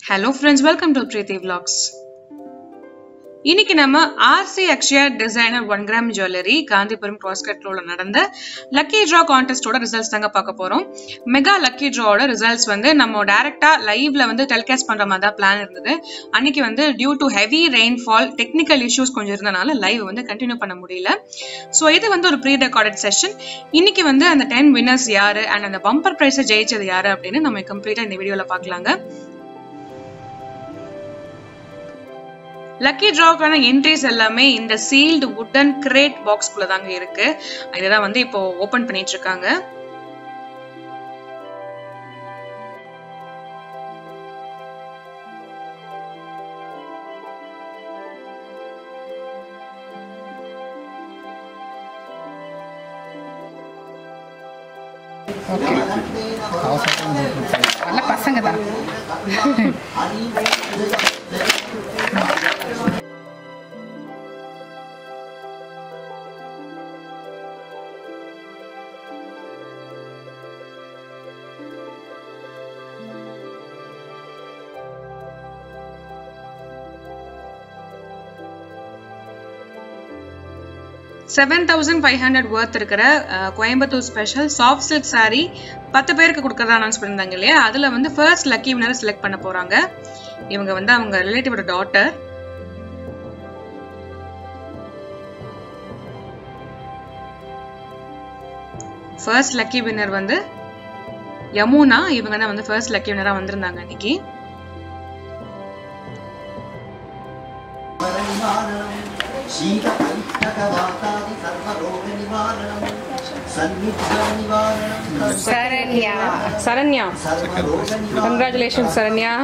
Hello friends welcome to Preethi vlogs இன்னைக்கு நம்ம RC Akshaya designer one gram jewellery Gandhipuram cross cut ரோல நடந்த லக்கி ட்ரா கான்டெஸ்டோட ரிசல்ட்ஸ் தாங்க பார்க்க போறோம் மெகா லக்கி ட்ராவோட ரிசல்ட்ஸ் வந்து நம்ம டைரக்டா லைவ்ல வந்து டெலிகாஸ்ட் பண்ற மாதிரி தான் பிளான் இருந்தது அன்னைக்கு வந்து due to heavy rainfall technical issues கொஞ்சம் இருந்தனால லைவ் வந்து கண்டினியூ பண்ண முடியல ஸோ இது வந்து ஒரு ப்ரீ ரெக்கார்டட் செஷன் இன்னைக்கு வந்து அந்த டென் வின்னர்ஸ் யாரு அண்ட் அந்த பம்பர் ப்ரைஸை ஜெயிச்சது யாரு அப்படின்னு நம்ம கம்ப்ளீட்டா இந்த வீடியோல பார்க்கலாங்க லக்கி ட்ராக்கான என்ட்ரிஸ் எல்லாமே இந்த சீல்டு வுட்டன் கிரேட் பாக்ஸ்குள்ள தாங்க இருக்கு இதுதான் வந்து இப்போ ஓபன் பண்ணிட்டு இருக்காங்க நல்ல பசங்க தான் seven thousand five hundred worth இருக்கிற ah, Coimbatore special soft silk saree பத்து பேருக்கு கொடுக்கறதா அனௌன்ஸ் பண்ணியிருந்தாங்க இல்லையா அதுல வந்து ஃபர்ஸ்ட் லக்கி வினரை செலக்ட் பண்ண போறாங்க இவங்க வந்து அவங்க ரிலேட்டிவோட டாட்டர் ஃபர்ஸ்ட் லக்கி வின்னர் வந்து யமுனா இவங்க தான் வந்து ஃபர்ஸ்ட் லக்கி வினரா வந்திருந்தாங்க இன்னைக்கு शीतकण्ठकवातादि सर्वरोगनिवारणं सन्निध्यानिवारणं சரண்யா சரண்யா सर्वरोगनिवारणं கங்க்ராச்சுலேஷன் சரண்யா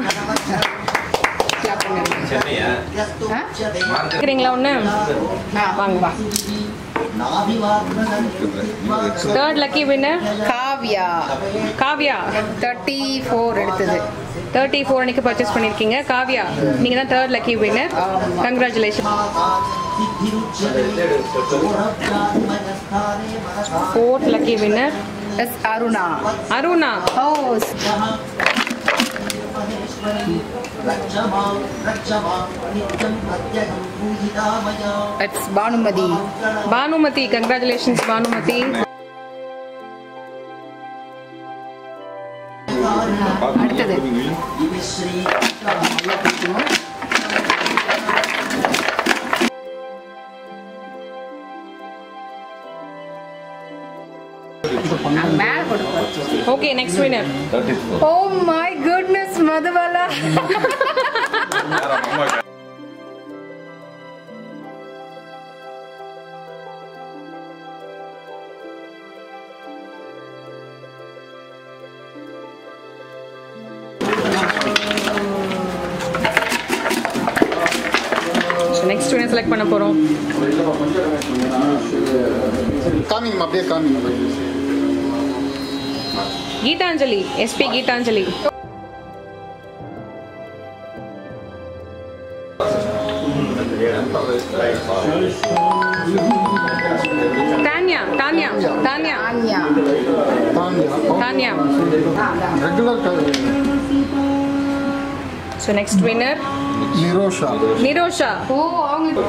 यस्तुच्यते கேக்குறீங்களா ஒண்ணு வாங்க வா नाभिवाग्नदं third lucky winner Kavya Kavya thirty four எடுத்தது தேர்ட்டி ஃபோர் அன்னைக்கு பர்ச்சேஸ் பண்ணிருக்கீங்க காவ்யா நீங்க தான் தேர்ட் லக்கி வின்னர் கங்க்ராச்சுலேஷன் सिद्धिरुच्यते चोरव्यात्मकस्थाने मनसा fourth lucky winner yes Aruna Aruna oh महेश्वरी रक्ष मां रक्ष मां नित्यं प्रत्यगं पूजिता मया இட்ஸ் பானுமதி பானுமதி கங்க்ராச்சுலேஷன்ஸ் பானுமதி அடுத்தது इति श्री நான் மேல கொடுப்பேன் okay next winner oh my goodness Madhubala next winner select பண்ண போறோம் காமிங்கம்மா அப்படியே காமிங்க Geethanjali SP Geethanjali Dhanya Dhanya Dhanya Anya Dhanya regular so next winner Nirosha Nirosha oh அவங்க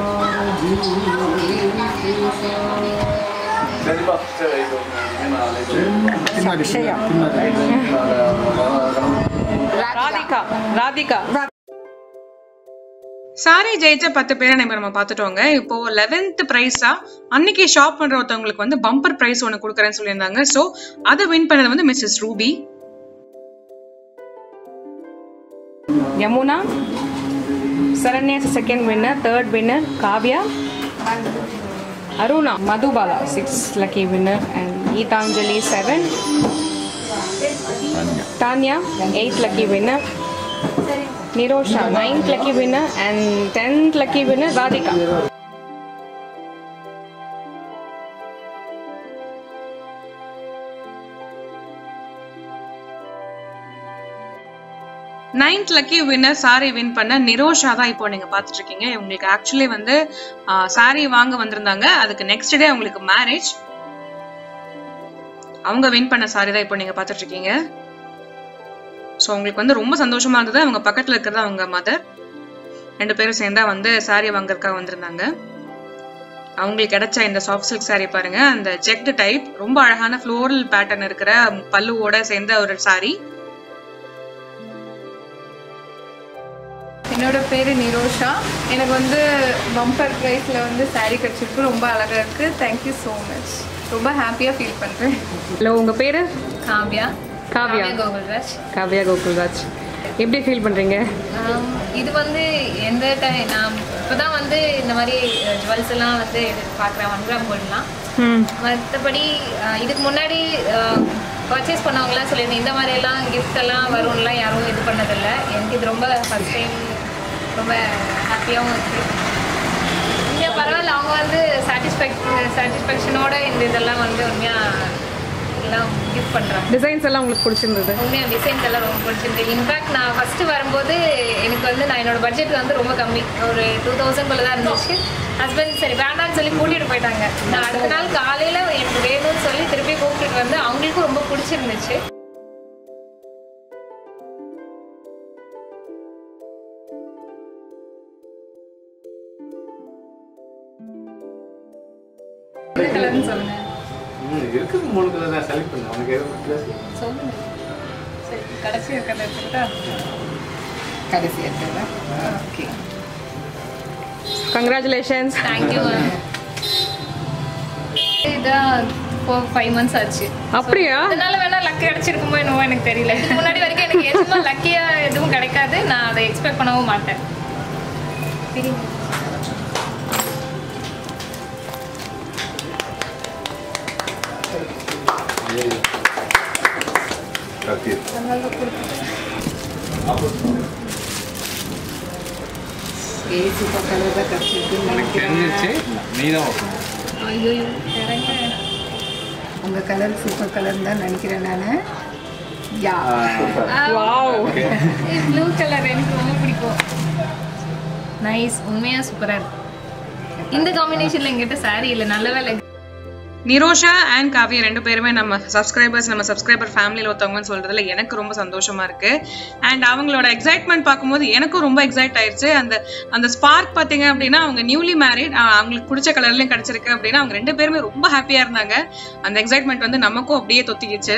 பின்னாடி அக்ஷயா. பின்னாடி ராதிகா ராதிகா சாரி ஜெயிச்ச பத்து பேரை நம்ம நம்ம பார்த்துட்டோங்க இப்போ லெவன்த் ப்ரைஸா அன்னைக்கு ஷாப் பண்ற ஒருத்தவங்களுக்கு வந்து பம்பர் ப்ரைஸ் ஒன்று கொடுக்குறேன்னு சொல்லியிருந்தாங்க ஸோ அதை வின் பண்ணது வந்து Mrs Ruby Yamuna Saranya second winner third winner Kavya Aruna Madhubala six lucky winner and Geethanjali seven Dhanya eight lucky winner Nirosha ninth lucky winner and tenth lucky winner Radhika ninth lucky winner sorry win பண்ண நிரோஷா தான் இப்போ நீங்க பாத்துட்டு இருக்கீங்க உங்களுக்கு ஆக்சுவலி வந்து சாரி வாங்க வந்திருந்தாங்க அதுக்கு நெக்ஸ்ட் டே அவங்களுக்கு மேரேஜ் அவங்க வின் பண்ண சாரி தான் இப்போ நீங்க பாத்துட்டு இருக்கீங்க ஸோ அவங்களுக்கு வந்து ரொம்ப சந்தோஷமா இருந்தது அவங்க பக்கத்துல இருக்கிறது அவங்க மதர் ரெண்டு பேரும் சேர்ந்தா வந்து saree வாங்குறதுக்காக வந்திருந்தாங்க அவங்களுக்கு கிடைச்ச இந்த சாஃப்ட் சில்க் saree பாருங்க அந்த செக்டு டைப் ரொம்ப அழகான ஃப்ளோரல் பேட்டர்ன் இருக்கிற பல்லுவோட சேர்ந்த ஒரு saree என்னோட பேர் நிரோஷா எனக்கு வந்து பம்பர் ப்ரைஸில் வந்து saree கிடச்சிருக்கு ரொம்ப அழகாக இருக்குது தேங்க்யூ ஸோ மச் ரொம்ப ஹாப்பியாக ஃபீல் பண்ணுறேன் ஹலோ உங்க பேரு காவ்யா காவ்யா. கோகுல்ராஜ் காவ்யா கோகுல்ராஜ் எப்படி ஃபீல் பண்றீங்க ஆம், இது வந்து எந்த டைம் நான் இப்போ தான் வந்து இந்த மாதிரி ஜுவல்ஸ் எல்லாம் வந்து பார்க்குறேன் ஒன் கிராம் கோல்ட்லாம் மற்றபடி இதுக்கு முன்னாடி பர்ச்சேஸ் பண்ணவங்களாம் சொல்லியிருந்தேன் இந்த மாதிரி எல்லாம் gift எல்லாம் வரும்லாம் யாரும் இது பண்ணதில்லை எனக்கு இது ரொம்ப ஃபஸ்ட் டைம் ரொம்ப ஹாப்பியாகவும் இருக்குது இங்கே பரவாயில்ல அவங்க வந்து சாட்டிஸ்ஃபேக் சாட்டிஸ்ஃபேக்ஷனோட இந்த இதெல்லாம் வந்து உண்மையாக எல்லாம் கிஃப்ட் பண்ணுறாங்க டிசைன்ஸ் எல்லாம் உங்களுக்கு பிடிச்சிருந்தது உண்மையாக டிசைன்ஸ் எல்லாம் ரொம்ப பிடிச்சிருக்கு இன்ஃபேக்ட் நான் ஃபஸ்ட்டு வரும்போது எனக்கு வந்து நான் என்னோட பட்ஜெட் வந்து ரொம்ப கம்மி ஒரு டூ தௌசண்ட்குள்ளே தான் இருந்துச்சு ஹஸ்பண்ட் சரி வேண்டாம்னு சொல்லி கூட்டிகிட்டு போயிட்டாங்க நான் அடுத்த நாள் காலையில் எனக்கு வேணும்னு சொல்லி திருப்பி கூப்பிட்டுட்டு வந்து அவங்களுக்கும் ரொம்ப பிடிச்சிருந்துச்சு என்ன கலர்னு சொல்லுங்கள் ம், இருக்குது மூணு கலர் தான் செலக்ட் பண்ணு உனக்கு எது பிடிச்சதோ சொல்லு. சொல்லுங்கள் சரி கடைசி இருக்கிறத எடுத்துக்கிட்டா கடைசி இருக்கிறதா ஓகே கங்க்ராச்சுலேஷன்ஸ் தேங்க்யூ மேம் இதான் ஃபோர் ஃபைவ் மந்த்ஸ் ஆச்சு அப்படியா அதனால வேணா லக்கி கிடைச்சிருக்குமோ என்னவோ எனக்கு தெரியல இதுக்கு முன்னாடி வரைக்கும் எனக்கு எதுவுமே லக்கியா எதுவும் கிடைக்காது நான் அதை எக்ஸ்பெக்ட் பண்ணவும் மாட்டேன் தெரியுமா ஏசி கலர் தான் கிடச்சிருக்குன்னு எனக்கு தெரிஞ்சிருச்சு நீ தான் ஓப்பன் ஐயோ இறங்க உங்கள் கலர் சூப்பர் கலர் தான் நினைக்கிறேன் நான் யா ப்ளூ கலர் எனக்கு ரொம்ப பிடிக்கும் நைஸ் உண்மையா சூப்பரா இருக்கு இந்த காம்பினேஷன்ல எங்கிட்ட saree இல்லை நல்ல வேலை நிரோஷா அண்ட் காவியா ரெண்டு பேருமே நம்ம சப்ஸ்கிரைபர்ஸ் நம்ம சப்ஸ்கிரைபர் ஃபேமிலியில் ஒருத்தவங்கன்னு சொல்றதுல எனக்கு ரொம்ப சந்தோஷமா இருக்கு அண்ட் அவங்களோட எக்ஸைட்மெண்ட் பார்க்கும்போது எனக்கும் ரொம்ப எக்ஸைட் ஆயிடுச்சு அந்த அந்த ஸ்பார்க் பார்த்தீங்க அப்படின்னா அவங்க நியூலி மேரிட் அவங்களுக்கு பிடிச்ச கலர்லயும் கிடைச்சிருக்கு அப்படின்னா அவங்க ரெண்டு பேருமே ரொம்ப ஹாப்பியா இருந்தாங்க அந்த எக்ஸைட்மெண்ட் வந்து நமக்கும் அப்படியே தொத்திக்கிச்சு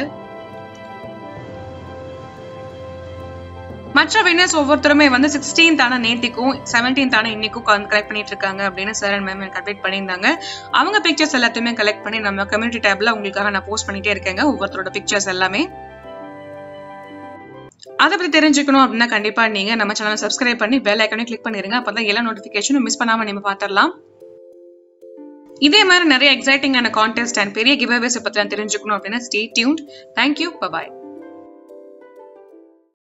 மற்ற வின்னர்ஸ் ஒவ்வொருத்தருமே வந்து சிக்ஸ்டீன்த் ஆன நேத்திக்கும் செவன்டீன்த் ஆன இன்னைக்கும் கலெக்ட் பண்ணிட்டு இருக்காங்க அப்படின்னு சார் அண்ட் மேம் கலெக்ட் பண்ணியிருந்தாங்க அவங்க பிக்சர்ஸ் எல்லாத்தையுமே கலெக்ட் பண்ணி நம்ம கம்யூனிட்டி டேப்ல உங்களுக்காக நான் போஸ்ட் பண்ணிட்டே இருக்கேங்க ஒவ்வொருத்தரோட பிக்சர்ஸ் எல்லாமே அதை பத்தி தெரிஞ்சுக்கணும் அப்படின்னா கண்டிப்பா நீங்க நம்ம சேனலை சப்ஸ்கிரைப் பண்ணி பெல் ஐக்கனையும் கிளிக் பண்ணிருங்க அப்பதான் எல்லா நோட்டிபிகேஷனும் மிஸ் பண்ணாம நீங்க பாத்திரலாம் இதே மாதிரி நிறைய எக்ஸைட்டிங்கான கான்டெஸ்ட் அண்ட் பெரிய கிவ்அவேஸ் பத்தி தெரிஞ்சுக்கணும் அப்படின்னா ஸ்டே டியூன்ட் தேங்க்யூ பபாய்